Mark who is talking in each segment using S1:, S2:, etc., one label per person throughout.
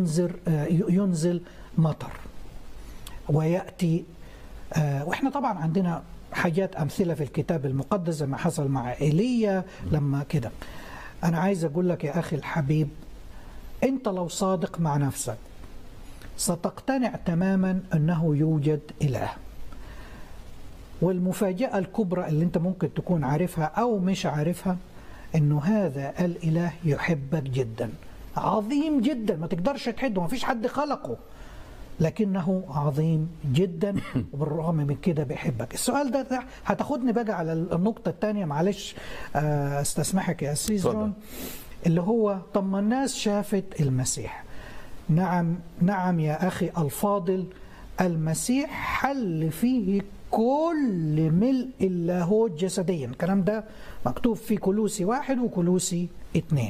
S1: ينزل ينزل مطر وياتي واحنا طبعا عندنا حاجات امثله في الكتاب المقدس زي ما حصل مع ايليا لما كده انا عايز اقول لك يا اخي الحبيب انت لو صادق مع نفسك ستقتنع تماما انه يوجد اله والمفاجاه الكبرى اللي انت ممكن تكون عارفها او مش عارفها انه هذا الاله يحبك جدا عظيم جدا ما تقدرش تحده ما فيش حد خلقه لكنه عظيم جدا وبالرغم من كده بيحبك السؤال ده, ده هتاخدني بقى على النقطة الثانية معلش استسمحك يا أسيس جون اللي هو طب ما الناس شافت المسيح نعم نعم يا أخي الفاضل المسيح حل فيه كل ملء اللاهوت جسديا الكلام ده مكتوب في كلوسي واحد وكلوسي اثنين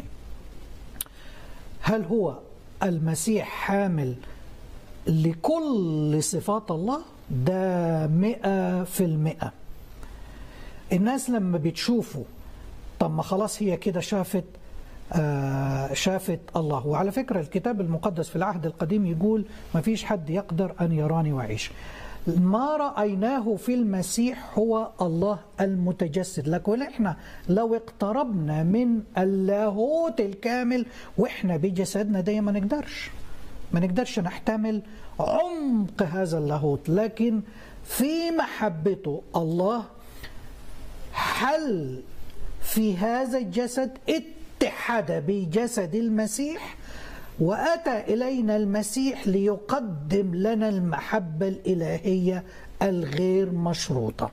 S1: هل هو المسيح حامل لكل صفات الله ده مئة في المئة الناس لما بتشوفوا طب ما خلاص هي كده شافت آه شافت الله وعلى فكرة الكتاب المقدس في العهد القديم يقول ما فيش حد يقدر أن يراني وعيش ما رأيناه في المسيح هو الله المتجسد لكن احنا لو اقتربنا من اللاهوت الكامل واحنا بجسدنا ده ما نقدرش ما نقدرش نحتمل عمق هذا اللاهوت لكن في محبته الله حل في هذا الجسد اتحد بجسد المسيح واتى الينا المسيح ليقدم لنا المحبه الالهيه الغير مشروطه.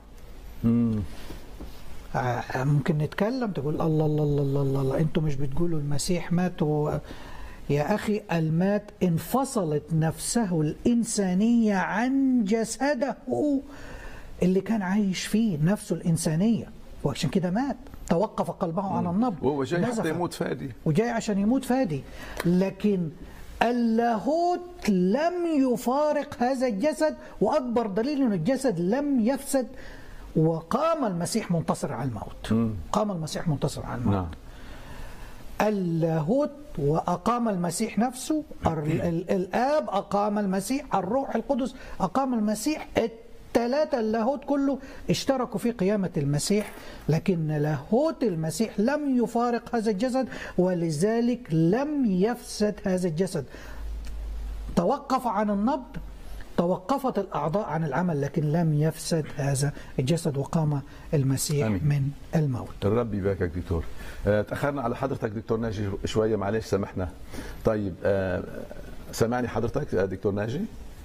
S1: ممكن نتكلم تقول الله الله الله الله, الله, الله. انتوا مش بتقولوا المسيح مات و... يا أخي المات انفصلت نفسه الإنسانية عن جسده اللي كان عايش فيه نفسه الإنسانية وعشان كده مات توقف قلبه عن النبض
S2: وهو جاي حتى يموت فادي
S1: وجاي عشان يموت فادي لكن اللاهوت لم يفارق هذا الجسد وأكبر دليل أن الجسد لم يفسد وقام المسيح منتصر على الموت قام المسيح منتصر على الموت نعم. اللاهوت وأقام المسيح نفسه الآب أقام المسيح الروح القدس أقام المسيح الثلاثة اللاهوت كله اشتركوا في قيامة المسيح لكن لاهوت المسيح لم يفارق هذا الجسد ولذلك لم يفسد هذا الجسد توقف عن النبض توقفت الأعضاء عن العمل لكن لم يفسد هذا الجسد وقام المسيح أمين. من الموت
S2: الرب يباركك دكتور تأخرنا على حضرتك دكتور ناجي شوية معلش سامحنا طيب سامعني حضرتك دكتور ناجي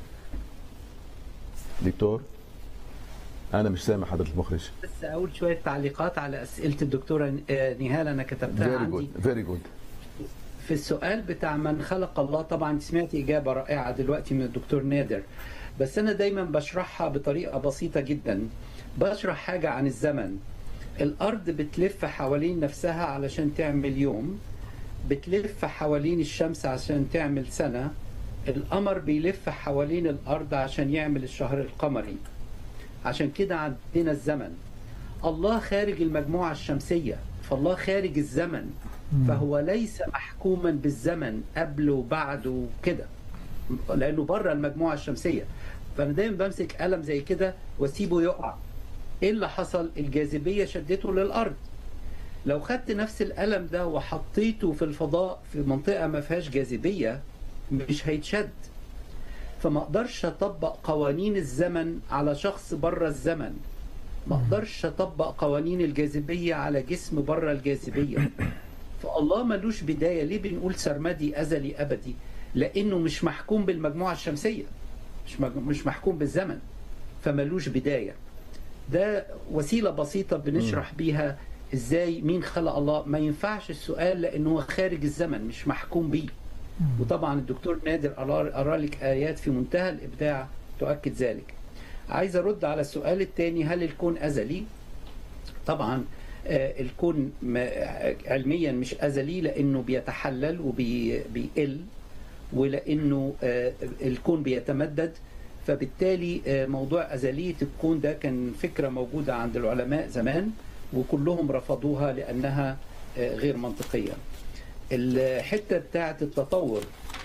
S2: دكتور أنا مش سامع حضرة المخرج
S3: بس أقول شوية تعليقات على أسئلة الدكتورة نهال أنا كتبتها
S2: very
S3: عندي
S2: good very good
S3: في السؤال بتاع من خلق الله طبعا سمعت إجابة رائعة دلوقتي من الدكتور نادر بس أنا دايما بشرحها بطريقة بسيطة جدا بشرح حاجة عن الزمن الأرض بتلف حوالين نفسها علشان تعمل يوم بتلف حوالين الشمس عشان تعمل سنة القمر بيلف حوالين الأرض عشان يعمل الشهر القمري عشان كده عندنا الزمن الله خارج المجموعة الشمسية فالله خارج الزمن فهو ليس محكوما بالزمن قبله وبعده كده لانه بره المجموعه الشمسيه فانا دايما بمسك قلم زي كده واسيبه يقع ايه اللي حصل الجاذبيه شدته للارض لو خدت نفس القلم ده وحطيته في الفضاء في منطقه ما فيهاش جاذبيه مش هيتشد فما اقدرش اطبق قوانين الزمن على شخص بره الزمن ما اقدرش اطبق قوانين الجاذبيه على جسم بره الجاذبيه فالله ملوش بدايه ليه بنقول سرمدي ازلي ابدي لانه مش محكوم بالمجموعه الشمسيه مش مش محكوم بالزمن فملوش بدايه ده وسيله بسيطه بنشرح بيها ازاي مين خلق الله ما ينفعش السؤال لانه هو خارج الزمن مش محكوم بيه وطبعا الدكتور نادر قرا لك ايات في منتهى الابداع تؤكد ذلك عايز ارد على السؤال الثاني هل الكون ازلي طبعا الكون علميا مش ازلي لانه بيتحلل وبيقل ولانه الكون بيتمدد فبالتالي موضوع ازليه الكون ده كان فكره موجوده عند العلماء زمان وكلهم رفضوها لانها غير منطقيه. الحته بتاعه التطور